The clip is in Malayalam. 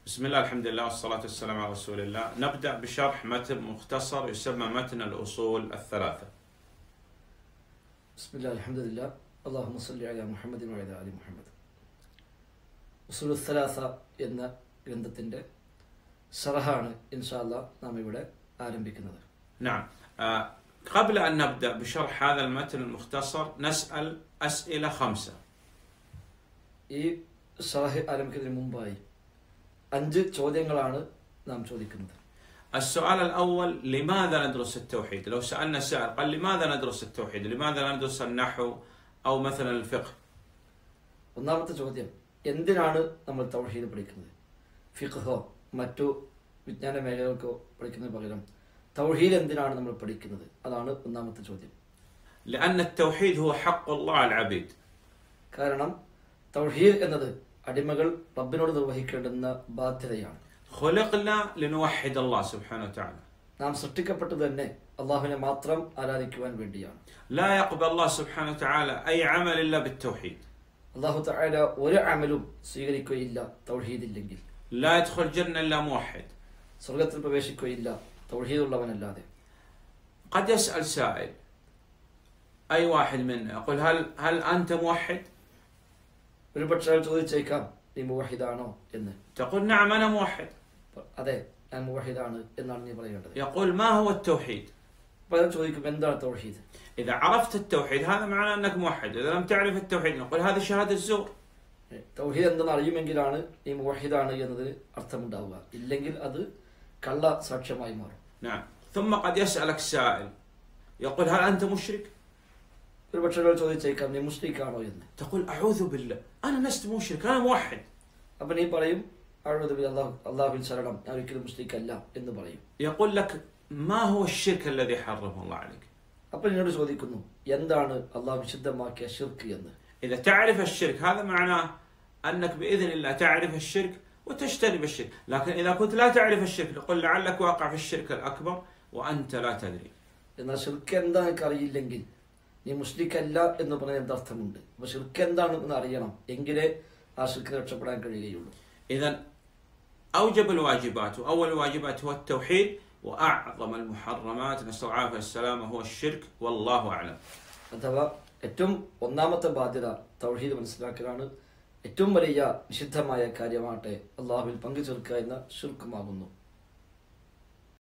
بسم الله الحمد لله والصلاة والسلام على رسول الله نبدأ بشرح متن مختصر يسمى متن الأصول الثلاثة بسم الله الحمد لله اللهم صل على محمد وعلى آل മുഹമ്മദ് ഉസുൽ സലാസ എന്ന ഗ്രന്ഥത്തിൻ്റെ ഷറഹാണ് ഇൻഷാല്ല നാം ഇവിടെ ആരംഭിക്കുന്നത് نعم آه قبل أن نبدأ بشرح هذا المتن المختصر نسأل أسئلة خمسة ഈ ഷറഹ് ആരംഭിക്കുന്നതിന് മുമ്പായി അഞ്ച് ചോദ്യങ്ങളാണ് നാം ചോദിക്കുന്നത് السؤال الأول لماذا ندرس التوحيد؟ لو سألنا سائل قال لماذا ندرس التوحيد؟ لماذا لا ندرس النحو أو مثلا الفقه؟ ഒന്നാമത്തെ ചോദ്യം എന്തിനാണ് നമ്മൾ തൗഹീദ് പഠിക്കുന്നത് ഫിഖ്ഹോ മറ്റു വിജ്ഞാന മേഖലകൾക്കോ പഠിക്കുന്നതിന് പകരം തൗഹീദ് എന്തിനാണ് നമ്മൾ പഠിക്കുന്നത് അതാണ് ഒന്നാമത്തെ ചോദ്യം لأن التوحيد هو حق الله على العبيد കാരണം തൗഹീദ് എന്നത് അടിമകൾ റബ്ബിനോട് നിർവഹിക്കേണ്ടുന്ന ബാധ്യതയാണ് خلقنا لنوحد الله سبحانه وتعالى നാം സൃഷ്ടിക്കപ്പെട്ടത് തന്നെ അള്ളാഹുവിനെ മാത്രം ആരാധിക്കുവാൻ വേണ്ടിയാണ് لا يقبل الله سبحانه وتعالى أي عمل إلا بالتوحيد അള്ളാഹു തആല ഒരു അമലും സ്വീകരിക്കുകയില്ല തൗഹീദ് ഇല്ലെങ്കിൽ لا يدخل الجنة إلا موحد സ്വർഗത്തിൽ പ്രവേശിക്കുകയില്ല തൗഹീദ് ഉള്ളവനല്ലാതെ قد يسأل سائل أي واحد منا يقول هل هل أنت موحد؟ ഒരു പക്ഷേ അയാൾ ചോദിച്ചേക്കാം നീ മുവഹിദാണോ എന്ന് تقول نعم أنا موحد അതെ ഞാൻ മുവഹിദാണ് എന്നാണ് നീ പറയേണ്ടത് يقول ما هو التوحيد؟ അപ്പൊ അയാൾ ചോദിക്കും എന്താണ് തൗഹീദ് إذا عرفت التوحيد هذا معناه أنك موحد إذا لم تعرف التوحيد نقول هذه شهادة زور തൗഹീദ് എന്തെന്ന് അറിയുമെങ്കിലാണ് നീ മുവഹിദാണ് എന്നതിന് അർത്ഥമുണ്ടാവുക ഇല്ലെങ്കിൽ അത് കള്ള സാക്ഷ്യമായി മാറും نعم ثم قد يسألك سائل يقول هل أنت مشرك؟ ഒരു പക്ഷേ ഒരാൾ ചോദിച്ചേക്കാം നീ മുസ്ലിക്കാണോ എന്ന് تقول أعوذ بالله أنا لست مشرك أنا موحد അപ്പൊ നീ പറയും അഴുതുബിൽ അള്ളാഹു അള്ളാഹുവിൽ ശരണം ഞാൻ ഒരിക്കലും മുസ്ലിക്കല്ല എന്ന് പറയും يقول لك ما هو الشرك الذي حرمه الله عليك؟ അപ്പൊ എന്നോട് ചോദിക്കുന്നു എന്താണ് അള്ളാഹു വിശുദ്ധമാക്കിയ ഷിർക്ക് എന്ന് إذا تعرف الشرك هذا معناه أنك بإذن الله تعرف الشرك وتجتنب الشرك لكن إذا كنت لا تعرف الشرك نقول لعلك واقع في الشرك الأكبر وأنت لا تدري എന്നാൽ ഷിർക്ക് എന്താ എനിക്ക് അറിയില്ലെങ്കിൽ നീ മുസ്ലിക്കല്ല എന്ന് പറഞ്ഞ എന്തർത്ഥമുണ്ട് അപ്പൊ ഷിർക്ക് എന്താണെന്ന് അറിയണം എങ്കിലേ ആ ഷിർക്ക് രക്ഷപ്പെടാൻ കഴിയുകയുള്ളൂ إذا أوجب الواجبات وأول الواجبات هو التوحيد وأعظم المحرمات نسأل الله العافية والسلامة هو الشرك والله أعلم അഥവാ ഏറ്റവും ഒന്നാമത്തെ ബാധ്യത തൗഹീദ് മനസ്സിലാക്കലാണ് ഏറ്റവും വലിയ നിഷിദ്ധമായ കാര്യമാട്ടെ അള്ളാഹുവിൽ പങ്കുചേർക്കുക എന്ന ഷിർക്കുമാകുന്നു